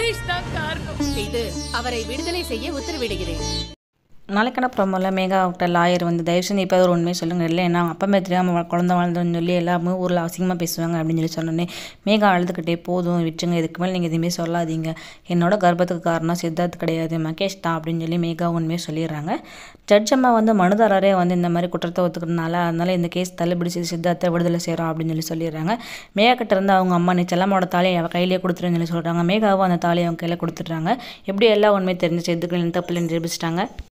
மகேஷ் தான் காரணம் செய்து அவரை விடுதலை செய்ய உத்தரவிடுகிறேன் நாளைக்கான ப்ரோமோவில் மேகாவிட்ட லாயர் வந்து தயவு செஞ்சு இப்போ ஒரு உண்மையை சொல்லுங்க இல்லை ஏன்னா அப்பமே தெரியாமல் குழந்தை வாழ்ந்தோன்னு சொல்லி எல்லாமே ஊரில் அசிங்கமாக பேசுவாங்க அப்படின்னு சொல்லி சொன்னோன்னே மேகா அழுதுகிட்டே போதும் விட்டுருங்க இதுக்கு மேலே நீங்கள் எதுவுமே சொல்லாதீங்க என்னோட கர்ப்பத்துக்கு காரணம் சித்தார்த் கிடையாது மகேஷ் தான் அப்படின்னு சொல்லி மேகா உண்மையை சொல்லிடுறாங்க ஜட்ஜ் அம்மா வந்து மனுதாரரே வந்து இந்த மாதிரி குற்றத்தை ஒத்துக்கிறதுனால அதனால இந்த கேஸ் தள்ளுபடி செய்து சித்தார்த்தை விடுதலை செய்கிறோம் அப்படின்னு சொல்லி சொல்லிடுறாங்க மேகா கிட்ட இருந்து அவங்க அம்மா நீ செல்லம்மாவோட தாலியை அவள் கையிலேயே கொடுத்துருன்னு சொல்லி சொல்கிறாங்க மேகாவும் அந்த தாலியை அவங்க கையில் கொடுத்துட்றாங்க எப்படி எல்லா உண்மையும் தெரிஞ்சு எதுக்கு தப்பில் நிரூபிச்சிட்டாங்க